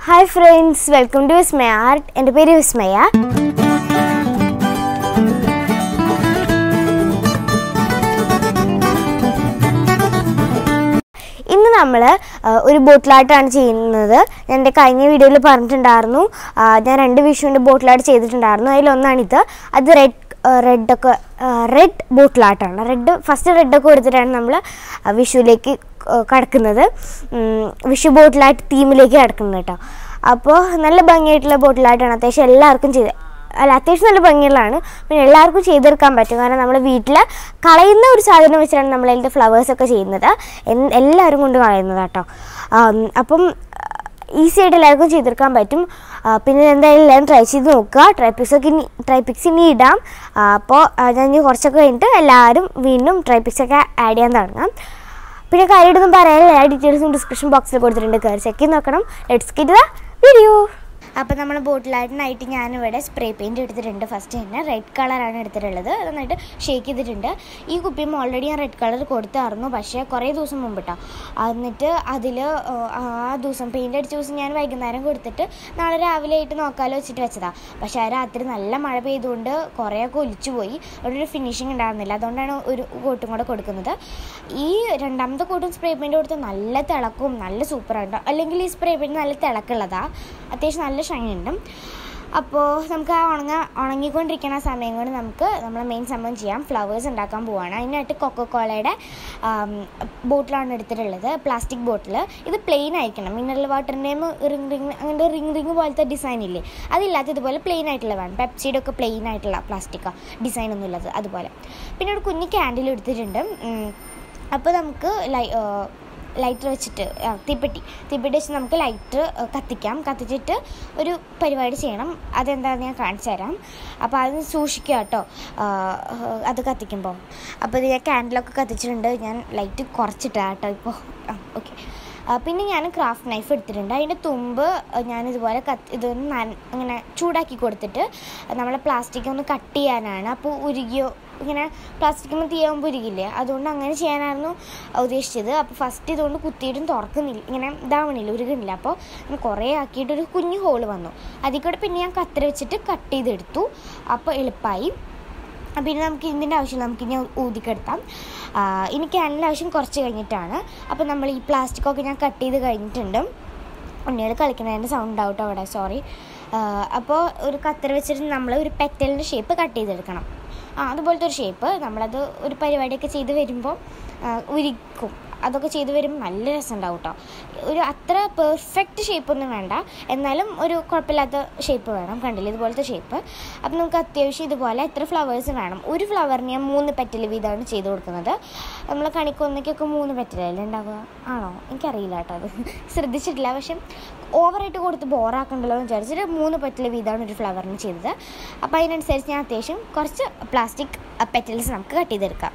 Hi friends welcome to Vismaya art എൻ്റെ പേര് വിസ്മയ ഇന്ന് നമ്മൾ ഒരു ബോട്ടിലാട്ടാണ് ചെയ്യുന്നത് ഞാൻ എൻ്റെ കഴിഞ്ഞ വീഡിയോയിൽ പറഞ്ഞിട്ടുണ്ടായിരുന്നു ആ, ഞാൻ രണ്ട് വിഷുവിൻ്റെ ബോട്ടിലാട്ട് ചെയ്തിട്ടുണ്ടായിരുന്നു അതിലൊന്നാണിത് അത് റെഡ് റെഡൊക്കെ റെഡ് ബോട്ടിലാട്ടാണ് റെഡ് ഫസ്റ്റ് റെഡൊക്കെ കൊടുത്തിട്ടാണ് നമ്മൾ വിഷുവിലേക്ക് ക- കടക്കുന്നത് ഉം, വിഷു ബോട്ടിലാട്ട് തീമിലേക്ക് കടക്കുന്നത് കേട്ടോ അപ്പോൾ നല്ല ഭംഗിയായിട്ടുള്ള ബോട്ടിലാട്ടാണ് അത്യാവശ്യം എല്ലാവർക്കും ചെയ്ത് അല്ല അത്യാവശ്യം നല്ല ഭംഗിയുള്ളതാണ് പിന്നെ എല്ലാവർക്കും ചെയ്തെടുക്കാൻ പറ്റും കാരണം നമ്മൾ വീട്ടിൽ കളയുന്ന ഒരു സാധനം വെച്ചിട്ടാണ് നമ്മൾ അതിൻ്റെ ഫ്ലവേഴ്സൊക്കെ ചെയ്യുന്നത് എൻ- എല്ലാവരും കൊണ്ട് കളയുന്നത് കേട്ടോ ആം, അപ്പം ഈസി ആയിട്ട് എല്ലാവർക്കും ചെയ്തെടുക്കാൻ പറ്റും ആ, പിന്നെ എന്തായാലും എല്ലാവരും ട്രൈ ചെയ്ത് നോക്കുക ട്രൈപ്പിക്സൊക്കെ ഇനി ട്രൈപ്പിക്സ് ഇനി ഇടാം ആ, അപ്പോൾ ആ, ഞാൻ ഇനി കുറച്ചൊക്കെ കഴിഞ്ഞിട്ട് എല്ലാവരും വീണ്ടും ട്രൈപ്പിക്സൊക്കെ ആഡ് ചെയ്യാൻ തുടങ്ങാം പിന്നെ കാര്യമായിട്ടൊന്നും പറയാനില്ല എല്ലാ ഡീറ്റെയിൽസും ഡിസ്ക്രിപ്ഷൻ ബോക്സിൽ കൊടുത്തിട്ടുണ്ട് കയറി ചെക്ക് ചെയ്ത് നോക്കണം ലെറ്റ്സ് ഗെറ്റ് ദ വീഡിയോ അപ്പോൾ നമ്മൾ ബോട്ടിലായിട്ടിനായിട്ട് ഞാനിവിടെ സ്പ്രേ പെയിൻറ് എടുത്തിട്ടുണ്ട് ഫസ്റ്റ് തന്നെ റെഡ് കളറാണ് എടുത്തിട്ടുള്ളത് അത് നന്നായിട്ട് ഷേക്ക് ചെയ്തിട്ടുണ്ട് ഈ കുപ്പിയും ഓൾറെഡി ഞാൻ റെഡ് കളർ കൊടുത്തായിരുന്നു പക്ഷേ കുറേ ദിവസം മുമ്പ് കേട്ടോ എന്നിട്ട് അതിൽ ആ ദിവസം പെയിൻ്റ് അടിച്ച ദിവസം ഞാൻ വൈകുന്നേരം കൊടുത്തിട്ട് നാളെ രാവിലെ ആയിട്ട് നോക്കാമല്ലോ വെച്ചിട്ട് വെച്ചതാണ് പക്ഷേ ആ രാത്രി നല്ല മഴ പെയ്തുകൊണ്ട് കുറേയൊക്കെ ഒലിച്ചു പോയി അവിടെ ഒരു ഫിനിഷിങ് ഉണ്ടായിരുന്നില്ല അതുകൊണ്ടാണ് ഒരു കോട്ടും കൂടെ കൊടുക്കുന്നത് ഈ രണ്ടാമത്തെ കോട്ടും സ്പ്രേ പെയിൻറ് കൊടുത്ത് നല്ല തിളക്കും നല്ല സൂപ്പറാണ് അല്ലെങ്കിൽ ഈ സ്പ്രേ പെയിൻറ് നല്ല തിളക്കുള്ളതാണ് അത്യാവശ്യം നല്ല ഷൈൻ ഉണ്ട് അപ്പോൾ നമുക്ക് ആ ഉണങ്ങ ഉണങ്ങിക്കൊണ്ടിരിക്കുന്ന സമയം കൊണ്ട് നമുക്ക് നമ്മൾ മെയിൻ സംഭവം ചെയ്യാം ഫ്ലവേഴ്സ് ഉണ്ടാക്കാൻ പോവാണ് അതിനായിട്ട് കൊക്കക്കോളയുടെ ബോട്ടിലാണ് എടുത്തിട്ടുള്ളത് പ്ലാസ്റ്റിക് ബോട്ടിൽ ഇത് പ്ലെയിൻ ആയിരിക്കണം മിനറൽ വാട്ടറിൻ്റെയും റിങ് റിങ് അങ്ങനത്തെ റിങ് റിങ് പോലത്തെ ഡിസൈൻ ഇല്ലേ അതില്ലാത്ത ഇതുപോലെ പ്ലെയിൻ ആയിട്ടുള്ള വേണം പെപ്സിയുടെ ഒക്കെ പ്ലെയിൻ ആയിട്ടുള്ള പ്ലാസ്റ്റിക്കാ ഡിസൈൻ ഒന്നും ഇല്ലത് അതുപോലെ പിന്നെ ഒരു കുഞ്ഞ് ക്യാൻഡിൽ എടുത്തിട്ടുണ്ട് ഉം. അപ്പോൾ നമുക്ക് ലൈ ലൈറ്റർ വെച്ചിട്ട് ആ, തീപ്പെട്ടി തീപ്പെട്ടി വെച്ച് നമുക്ക് ലൈറ്റർ കത്തിക്കാം കത്തിച്ചിട്ട് ഒരു പരിപാടി ചെയ്യണം അതെന്താണെന്ന് ഞാൻ കാണിച്ചു തരാം അപ്പോൾ അത് സൂക്ഷിക്കുക കേട്ടോ ആ, അത് കത്തിക്കുമ്പോൾ അപ്പോൾ ഇത് ഞാൻ ക്യാൻഡിലൊക്കെ കത്തിച്ചിട്ടുണ്ട് ഞാൻ ലൈറ്റ് കുറച്ചിട്ടാണ് കേട്ടോ ഇപ്പോൾ ആ ഓക്കെ പിന്നെ ഞാൻ ക്രാഫ്റ്റ് നൈഫ് എടുത്തിട്ടുണ്ട് അതിൻ്റെ തുമ്പ് ഞാൻ ഇതുപോലെ കത്ത് ഇതൊന്ന് നന ഇങ്ങനെ ചൂടാക്കി കൊടുത്തിട്ട് നമ്മളെ പ്ലാസ്റ്റിക് ഒന്ന് കട്ട് ചെയ്യാനാണ് അപ്പോൾ ഉരുകിയോ ഇങ്ങനെ പ്ലാസ്റ്റിക്കിന് തീയാകുമ്പോൾ ഉരുകില്ലേ അതുകൊണ്ട് അങ്ങനെ ചെയ്യാനായിരുന്നു ഉദ്ദേശിച്ചത് അപ്പോൾ ഫസ്റ്റ് ഇതുകൊണ്ട് കുത്തിയിട്ടും തുറക്കുന്നില്ല ഇങ്ങനെ ഇതാവണില്ല ഉരുകണില്ല അപ്പോൾ ഞാൻ കുറേ ആക്കിയിട്ട് ഒരു കുഞ്ഞു ഹോള് വന്നു അതിൽ കൂടെ പിന്നെ ഞാൻ കത്തര വെച്ചിട്ട് കട്ട് ചെയ്തെടുത്തു അപ്പോൾ എളുപ്പമായി ആ, പിന്നെ നമുക്ക് ഇതിൻ്റെ ആവശ്യം നമുക്ക് ഇനി ഊതിക്കെടുത്താം ആ, ഇനി ക്യാനിൻ്റെ ആവശ്യം കുറച്ച് കഴിഞ്ഞിട്ടാണ് അപ്പോൾ നമ്മൾ ഈ പ്ലാസ്റ്റിക്കൊക്കെ ഞാൻ കട്ട് ചെയ്ത് കഴിഞ്ഞിട്ടുണ്ട് ഉണ്ണികൾ കളിക്കുന്നതിൻ്റെ സൗണ്ട് ഔട്ട് അവിടെ സോറി അപ്പോൾ ഒരു കത്തര വെച്ചിട്ട് നമ്മൾ ഒരു പെറ്റലിൻ്റെ ഷേപ്പ് കട്ട് ചെയ്തെടുക്കണം ആ അതുപോലത്തെ ഒരു ഷേപ്പ് നമ്മളത് ഒരു പരിപാടിയൊക്കെ ചെയ്ത് വരുമ്പോൾ ആ, ഉരിക്കും അതൊക്കെ ചെയ്ത് വരുമ്പോൾ നല്ല രസമുണ്ടാവും കേട്ടോ ഒരു അത്ര പെർഫെക്റ്റ് ഷേപ്പൊന്നും വേണ്ട എന്നാലും ഒരു കുഴപ്പമില്ലാത്ത ഷേപ്പ് വേണം കണ്ടില്ല ഇതുപോലത്തെ ഷേപ്പ് അപ്പം നമുക്ക് അത്യാവശ്യം ഇതുപോലെ എത്ര ഫ്ലവേഴ്സ് വേണം ഒരു ഫ്ലവറിന് ഞാൻ മൂന്ന് പെറ്റൽ വീതമാണ് ചെയ്ത് കൊടുക്കുന്നത് നമ്മൾ കണിക്കൊന്നയ്ക്കൊക്കെ മൂന്ന് പെറ്റലല്ലേ ഉണ്ടാവുക ആണോ എനിക്കറിയില്ല കേട്ടോ അത് ശ്രദ്ധിച്ചിട്ടില്ല പക്ഷെ ഓവറായിട്ട് കൊടുത്ത് ബോറാക്കണ്ടല്ലോ എന്ന് വിചാരിച്ചിട്ട് മൂന്ന് പെറ്റൽ വീതമാണ് ഒരു ഫ്ലവറിന് ചെയ്തത് അപ്പോൾ അതിനനുസരിച്ച് ഞാൻ അത്യാവശ്യം കുറച്ച് പ്ലാസ്റ്റിക് പെറ്റൽസ് നമുക്ക് കട്ട് ചെയ്തെടുക്കാം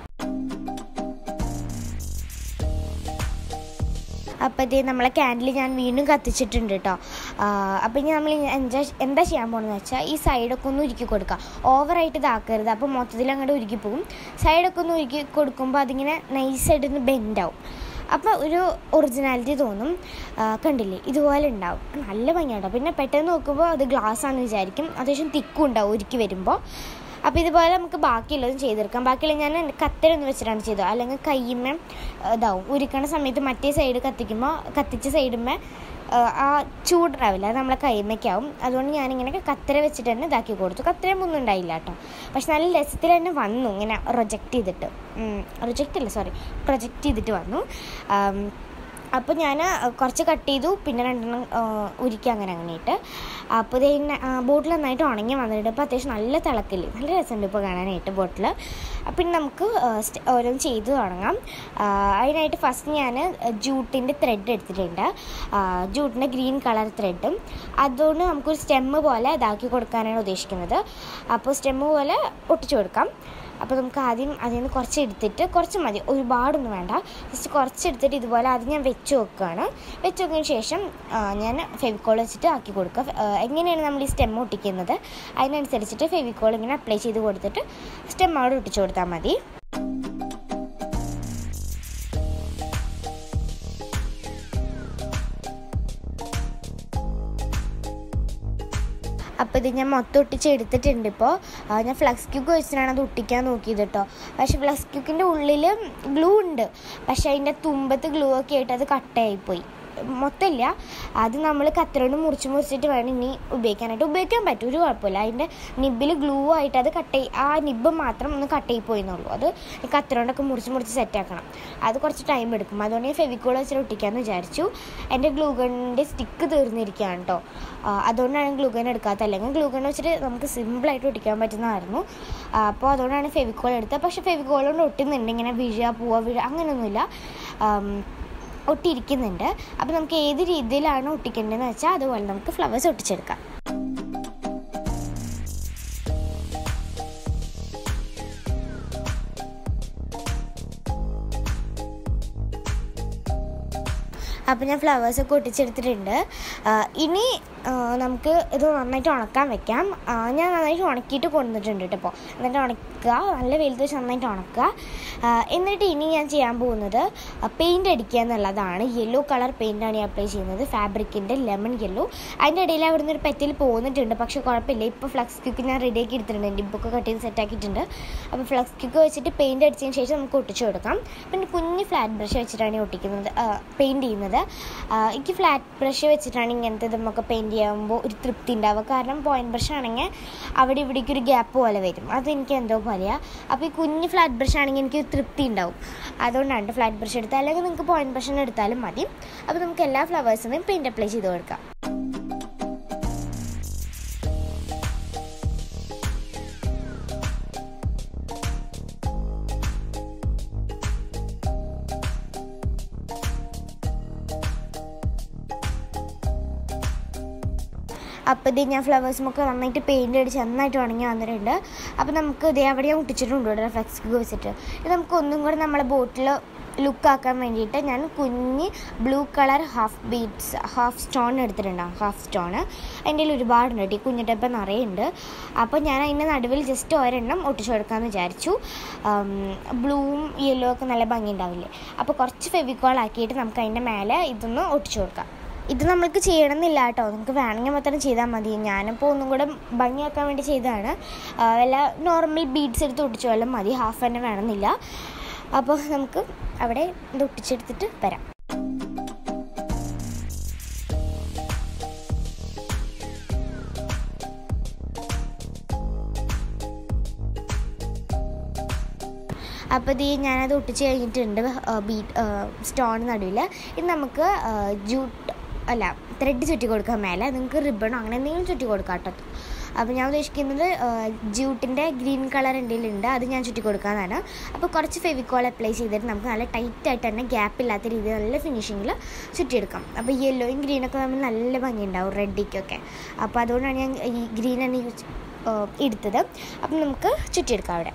അപ്പോൾ ഇത് നമ്മളെ ക്യാൻഡിൽ ഞാൻ വീണ്ടും കത്തിച്ചിട്ടുണ്ട് കേട്ടോ അപ്പോൾ ഇനി നമ്മൾ എന്താ എന്താ ചെയ്യാൻ പോകുന്നത് വെച്ചാൽ ഈ സൈഡൊക്കെ ഒന്ന് ഉരുക്കി കൊടുക്കുക ഓവറായിട്ട് ഇതാക്കരുത് അപ്പോൾ മൊത്തത്തിൽ അങ്ങോട്ട് ഉരുക്കി പോകും സൈഡൊക്കെ ഒന്ന് ഉരുക്കി കൊടുക്കുമ്പോൾ അതിങ്ങനെ നൈസായിട്ട് ഒന്ന് ബെൻഡാവും അപ്പോൾ ഒരു ഒറിജിനാലിറ്റി തോന്നും ആ, കണ്ടില്ലേ ഇതുപോലെ ഉണ്ടാവും നല്ല ഭംഗിയാട്ടോ പിന്നെ പെട്ടെന്ന് നോക്കുമ്പോൾ അത് ഗ്ലാസ് ആണെന്ന് വിചാരിക്കും അത്യാവശ്യം തിക്കും ഉണ്ടാവും ഉരുക്കി വരുമ്പോൾ അപ്പോൾ ഇതുപോലെ നമുക്ക് ബാക്കിയുള്ളതും ചെയ്തെടുക്കാം ബാക്കിയുള്ള ഞാൻ കത്തരൊന്ന് വെച്ചിട്ടാണ് ചെയ്തത് അല്ലെങ്കിൽ കയ്യുമ്മേ ഇതാവും ഉരുക്കണ സമയത്ത് മറ്റേ സൈഡ് കത്തിക്കുമ്പോൾ കത്തിച്ച സൈഡുമ്മേ ആ ചൂടുണ്ടാവില്ല അത് നമ്മളെ കൈമയ്ക്കാവും അതുകൊണ്ട് ഞാനിങ്ങനെ കത്തര വെച്ചിട്ട് തന്നെ ഇതാക്കി കൊടുത്തു കത്തരം ഒന്നും ഉണ്ടായില്ല കേട്ടോ പക്ഷെ നല്ല രസത്തിൽ തന്നെ വന്നു ഇങ്ങനെ റൊജക്റ്റ് ചെയ്തിട്ട് റൊജക്റ്റ് അല്ല സോറി പ്രൊജക്റ്റ് ചെയ്തിട്ട് വന്നു ആം, അപ്പോൾ ഞാൻ കുറച്ച് കട്ട് ചെയ്തു പിന്നെ രണ്ടെണ്ണം ആ, ഉരുക്കി അങ്ങനെ അങ്ങനെയിട്ട് അപ്പോൾ ഇത് ബോട്ടിൽ നന്നായിട്ട് ഉണങ്ങി വന്നിട്ട് അപ്പോൾ അത്യാവശ്യം നല്ല തിളക്കില്ല നല്ല രസമുണ്ട് ഇപ്പോൾ കാണാനായിട്ട് ബോട്ടിൽ പിന്നെ നമുക്ക് ആ, സ്റ്റ്- ഓരോന്ന് ചെയ്ത് തുടങ്ങാം ആ, അതിനായിട്ട് ഫസ്റ്റ് ഞാൻ ജൂട്ടിൻ്റെ ത്രെഡ് എടുത്തിട്ടുണ്ട് ജൂട്ടിൻ്റെ ഗ്രീൻ കളർ ത്രെഡും അതുകൊണ്ട് നമുക്കൊരു സ്റ്റെമ്മ് പോലെ ഇതാക്കി കൊടുക്കാനാണ് ഉദ്ദേശിക്കുന്നത് അപ്പോൾ സ്റ്റെമ്മ് പോലെ ഒട്ടിച്ചു കൊടുക്കാം അപ്പോൾ നമുക്ക് ആദ്യം അതിൽ നിന്ന് കുറച്ച് എടുത്തിട്ട് കുറച്ച് മതി ഒരുപാടൊന്നും വേണ്ട ജസ്റ്റ് കുറച്ച് എടുത്തിട്ട് ഇതുപോലെ ആദ്യം ഞാൻ വെച്ച് വെക്കുകയാണ് വെച്ച് വെച്ചതിന് ശേഷം ആ, ഞാൻ ഫെവിക്കോൾ വെച്ചിട്ട് ആക്കി കൊടുക്കുക ഫെ- ആ, എങ്ങനെയാണ് നമ്മൾ ഈ സ്റ്റെം ഒട്ടിക്കുന്നത് അതിനനുസരിച്ചിട്ട് ഫെവിക്കോൾ ഇങ്ങനെ അപ്ലൈ ചെയ്ത് കൊടുത്തിട്ട് സ്റ്റെം അവിടെ ഒട്ടിച്ചു കൊടുത്താൽ മതി അപ്പോൾ ഇത് ഞാൻ മൊത്തം ഒട്ടിച്ചെടുത്തിട്ടുണ്ട് ഇപ്പോൾ ഞാൻ ഫ്ലക്സ് ക്യൂക്ക് വെച്ചിട്ടാണ് അത് ഒട്ടിക്കാൻ നോക്കിയത് കേട്ടോ പക്ഷേ ഫ്ലക്സ് ക്യൂക്കിൻ്റെ ഉള്ളിൽ ഗ്ലൂ ഉണ്ട് പക്ഷേ അതിൻ്റെ തുമ്പത്ത് ഗ്ലൂ ഒക്കെ ആയിട്ട് അത് കട്ടയായിപ്പോയി മൊത്തമില്ല അത് നമ്മൾ കത്തിരോണ്ട് മുറിച്ച് മുറിച്ചിട്ട് വേണം ഇനി ഉപയോഗിക്കാനായിട്ട് ഉപയോഗിക്കാൻ പറ്റും ഒരു കുഴപ്പമില്ല അതിൻ്റെ നിബിൽ ഗ്ലൂ ആയിട്ട് അത് കട്ട് ആ നിബ് മാത്രം ഒന്ന് കട്ട് ചെയ്ത് പോയിന്നുള്ളൂ അത് കത്തിരോണ്ടൊക്കെ മുറിച്ച് മുറിച്ച് സെറ്റാക്കണം അത് കുറച്ച് ടൈം എടുക്കും അതുകൊണ്ട് ഞാൻ ഫെവിക്കോൾ വെച്ചിട്ട് ഒട്ടിക്കാമെന്ന് വിചാരിച്ചു എൻ്റെ ഗ്ലൂഗണിൻ്റെ സ്റ്റിക്ക് തീർന്നിരിക്കുകയാണ് കേട്ടോ അതുകൊണ്ടാണ് ഗ്ലൂഗൺ എടുക്കാത്തത് അല്ലെങ്കിൽ ഗ്ലൂഗൺ വെച്ചിട്ട് നമുക്ക് സിമ്പിളായിട്ട് ഒട്ടിക്കാൻ പറ്റുന്നതായിരുന്നു അപ്പോൾ അതുകൊണ്ടാണ് ഫെവിക്കോൾ എടുത്തത് പക്ഷേ ഫെവിക്കോൾ കൊണ്ട് ഒട്ടുന്നുണ്ട് ഇങ്ങനെ വീഴുക പോവുക വീഴുക അങ്ങനെയൊന്നുമില്ല ഒട്ടിയിരിക്കുന്നുണ്ട് അപ്പോൾ നമുക്ക് ഏത് രീതിയിലാണ് ഒട്ടിക്കേണ്ടതെന്ന് വെച്ചാൽ അതുപോലെ നമുക്ക് ഫ്ലവേഴ്സ് ഒട്ടിച്ചെടുക്കാം അപ്പോൾ ഞാൻ ഫ്ലവേഴ്സൊക്കെ ഒട്ടിച്ചെടുത്തിട്ടുണ്ട് ഇനി നമുക്ക് ഇത് നന്നായിട്ട് ഉണക്കാൻ വെക്കാം ഞാൻ നന്നായിട്ട് ഉണക്കിയിട്ട് കൊണ്ടുവന്നിട്ടുണ്ട് കേട്ടോ ഇപ്പോൾ എന്നിട്ട് ഉണക്കുക നല്ല വെയിലത്ത് വെച്ച് നന്നായിട്ട് ഉണക്കുക എന്നിട്ട് ഇനി ഞാൻ ചെയ്യാൻ പോകുന്നത് പെയിൻ്റ് അടിക്കുക എന്നുള്ളതാണ് യെല്ലോ കളർ പെയിൻ്റാണ് ഞാൻ അപ്ലൈ ചെയ്യുന്നത് ഫാബ്രിക്കിൻ്റെ ലെമൺ യെല്ലോ അതിൻ്റെ ഇടയിൽ അവിടെ നിന്ന് ഒരു പെറ്റിൽ പോന്നിട്ടുണ്ട് പക്ഷേ കുഴപ്പമില്ല ഇപ്പോൾ ഫ്ലക്സ് ക്യൂക്ക് ഞാൻ റെഡിയാക്കി എടുത്തിട്ടുണ്ട് ഡിബൊക്കെ കട്ട് ചെയ്ത് സെറ്റാക്കിയിട്ടുണ്ട് അപ്പോൾ ഫ്ലക്സ് ക്യൂക്ക് വെച്ചിട്ട് പെയിൻ്റ് അടിച്ചതിന് ശേഷം നമുക്ക് ഒട്ടിച്ചു കൊടുക്കാം പിന്നെ കുഞ്ഞ് ഫ്ലാറ്റ് ബ്രഷ് വെച്ചിട്ടാണ് ഞാൻ ഒട്ടിക്കുന്നത് പെയിൻറ്റ് ചെയ്യുന്നത് എനിക്ക് ഫ്ലാറ്റ് ബ്രഷ് വെച്ചിട്ടാണ് ഇങ്ങനത്തെ നമുക്ക് പെയിൻറ്റ് ചെയ്യുമ്പോൾ ഒരു തൃപ്തി ഉണ്ടാവുക കാരണം പോയിൻറ്റ് ബ്രഷ് ആണെങ്കിൽ അവിടെ ഇവിടേക്ക് ഒരു ഗ്യാപ്പ് പോലെ വരും അതെനിക്ക് എന്തോ പോലെയാണ് അപ്പോൾ ഈ കുഞ്ഞ് ഫ്ലാറ്റ് ബ്രഷ് ആണെങ്കിൽ എനിക്ക് തൃപ്തി ഉണ്ടാവും അതുകൊണ്ടാണ് ഫ്ലാറ്റ് ബ്രഷ് എടുത്താൽ അല്ലെങ്കിൽ നിങ്ങൾക്ക് പോയിൻറ്റ് ബ്രഷ് എടുത്താലും മതി അപ്പോൾ നമുക്ക് എല്ലാ ഫ്ലവേഴ്സിനും പെയിൻറ്റ് അപ്ലൈ ചെയ്ത് കൊടുക്കാം അപ്പോൾ ഇത് ഞാൻ ഫ്ലവേഴ്സുമൊക്കെ നന്നായിട്ട് പെയിൻ്റ് അടിച്ച് നന്നായിട്ട് ഉണങ്ങി വന്നിട്ടുണ്ട് അപ്പോൾ നമുക്ക് ഇതേ അവിടെ ഞാൻ ഒട്ടിച്ചിട്ടുണ്ട് ഇവിടെ ഫ്ലെക്സ് വെച്ചിട്ട് ഇത് നമുക്ക് ഒന്നും കൂടെ നമ്മളെ ബോട്ടിൽ ലുക്കാക്കാൻ വേണ്ടിയിട്ട് ഞാൻ കുഞ്ഞ് blue colour half beads half stone എടുത്തിട്ടുണ്ട് ഹാഫ് സ്റ്റോൺ അതിൻ്റെ ഒരുപാടുണ്ട് കേട്ടോ ഈ കുഞ്ഞിട്ടപ്പം നിറയുണ്ട് അപ്പോൾ ഞാൻ അതിൻ്റെ നടുവിൽ ജസ്റ്റ് ഒരെണ്ണം ഒട്ടിച്ചു കൊടുക്കാമെന്ന് വിചാരിച്ചു ബ്ലൂവും യെല്ലോ ഒക്കെ നല്ല ഭംഗി ഉണ്ടാവില്ലേ അപ്പോൾ കുറച്ച് ഫെവിക്കോൾ ആക്കിയിട്ട് നമുക്ക് അതിൻ്റെ മേലെ ഇതൊന്ന് ഒട്ടിച്ചു കൊടുക്കാം ഇത് നമ്മൾക്ക് ചെയ്യണമെന്നില്ല കേട്ടോ നമുക്ക് വേണമെങ്കിൽ മാത്രം ചെയ്താൽ മതി ഞാനിപ്പോൾ ഒന്നും കൂടെ ഭംഗിയാക്കാൻ വേണ്ടി ചെയ്തതാണ് വല്ല നോർമൽ ബീഡ്സ് എടുത്ത് ഒട്ടിച്ചു വല്ലതും മതി ഹാഫ് തന്നെ വേണമെന്നില്ല അപ്പോൾ നമുക്ക് അവിടെ ഇത് ഒട്ടിച്ചെടുത്തിട്ട് വരാം അപ്പോൾ ഇത് ഞാനത് ഒട്ടിച്ച് കഴിഞ്ഞിട്ടുണ്ട് ബീറ്റ് സ്റ്റോൺ നടുവിൽ ഇത് നമുക്ക് ജൂട്ട് അല്ല ത്രെഡ് ചുറ്റി കൊടുക്കാൻ മേലെ നിങ്ങൾക്ക് റിബണോ അങ്ങനെ എന്തെങ്കിലും ചുറ്റി കൊടുക്കാം കേട്ടോ അപ്പോൾ ഞാൻ ഉദ്ദേശിക്കുന്നത് ജ്യൂട്ടിൻ്റെ ഗ്രീൻ കളർ എന്തെങ്കിലും അത് ഞാൻ ചുറ്റി കൊടുക്കാനാണ് അപ്പോൾ കുറച്ച് ഫെവിക്കോൾ അപ്ലൈ ചെയ്തിട്ട് നമുക്ക് നല്ല ടൈറ്റായിട്ട് തന്നെ ഗ്യാപ്പ് ഇല്ലാത്ത രീതിയിൽ നല്ല ഫിനിഷിങ്ങിൽ ചുറ്റിയെടുക്കാം അപ്പോൾ യെല്ലോയും ഗ്രീനൊക്കെ തമ്മിൽ നല്ല ഭംഗിയുണ്ടാവും റെഡിക്കൊക്കെ അപ്പോൾ അതുകൊണ്ടാണ് ഞാൻ ഈ ഗ്രീൻ തന്നെ യൂസ് എടുത്തത് അപ്പം നമുക്ക് ചുറ്റിയെടുക്കാം അവിടെ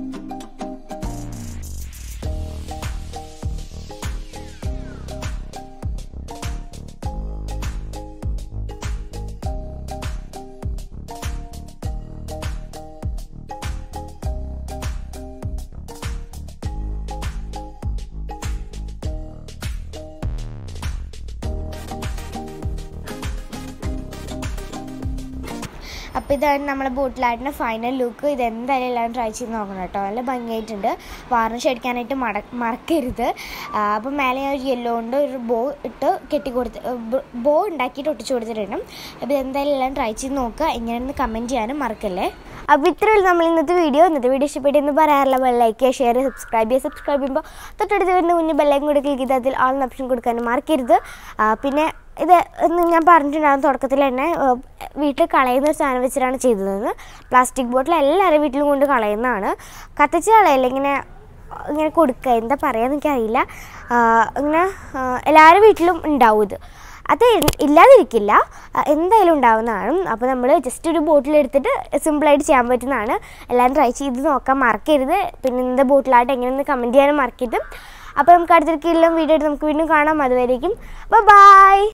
അപ്പോൾ ഇതാണ് നമ്മളെ ബോട്ടിലായിട്ടിൻ്റെ ഫൈനൽ ലുക്ക് ഇത് എന്തായാലും എല്ലാവരും ട്രൈ ചെയ്ത് നോക്കണം കേട്ടോ നല്ല ഭംഗിയായിട്ടുണ്ട് വാർണിഷ് അടിക്കാനായിട്ട് മട മറക്കരുത് അപ്പോൾ മേലെ ഞാൻ ഒരു യെല്ലോ കൊണ്ട് ഒരു ബോ ഇട്ട് കെട്ടി കൊടുത്ത് ബോ ഉണ്ടാക്കിയിട്ട് ഒട്ടിച്ചു കൊടുത്തിട്ടുണ്ട് അപ്പോൾ എന്തായാലും എല്ലാം ട്രൈ ചെയ്ത് നോക്കുക എങ്ങനെയാണെന്ന് കമൻറ്റ് ചെയ്യാനും മറക്കല്ലേ അപ്പോൾ ഇത്രയുള്ളൂ നമ്മൾ ഇന്നത്തെ വീഡിയോ ഇന്നത്തെ വീഡിയോ ഇഷ്ടപ്പെട്ട് എന്ന് പറയാറില്ല ബെൽ ലൈക്ക് ചെയ്യുക ഷെയർ ചെയ്യുക സബ്സ്ക്രൈബ് ചെയ്യുക സബ്സ്ക്രൈബ് ചെയ്യുമ്പോൾ തൊട്ടടുത്ത് വരുന്ന കുഞ്ഞ് ബെല്ലൈക്കും കൂടി ക്ലിക്ക് ചെയ്താൽ അതിൽ ആൾ ഓപ്ഷൻ കൊടുക്കാനും മറക്കരുത് പിന്നെ ഇത് എന്ന് ഞാൻ പറഞ്ഞിട്ടുണ്ടായിരുന്നു തുടക്കത്തിൽ തന്നെ വീട്ടിൽ കളയുന്ന ഒരു സാധനം വെച്ചിട്ടാണ് ചെയ്തത് പ്ലാസ്റ്റിക് ബോട്ടിൽ എല്ലാവരും വീട്ടിലും കൊണ്ട് കളയുന്നതാണ് കത്തിച്ച് കളയില്ല ഇങ്ങനെ ഇങ്ങനെ കൊടുക്കുക എന്താ പറയുക എനിക്കറിയില്ല ഇങ്ങനെ എല്ലാവരുടെ വീട്ടിലും ഉണ്ടാവും ഇത് അത് ഇല്ലാതിരിക്കില്ല എന്തായാലും ഉണ്ടാവുന്നതാണ് അപ്പോൾ നമ്മൾ ജസ്റ്റ് ഒരു ബോട്ടിൽ എടുത്തിട്ട് സിമ്പിളായിട്ട് ചെയ്യാൻ പറ്റുന്നതാണ് എല്ലാവരും ട്രൈ ചെയ്ത് നോക്കാൻ മറക്കരുത് പിന്നെ ഇന്നത്തെ ബോട്ടിലായിട്ട് എങ്ങനെയൊന്ന് കമൻറ്റ് ചെയ്യാനും മറക്കരുത് അപ്പോൾ നമുക്ക് അടുത്തൊരു വീഡിയോ ആയിട്ട് നമുക്ക് വീണ്ടും കാണാം അതുവരേക്കും ബൈ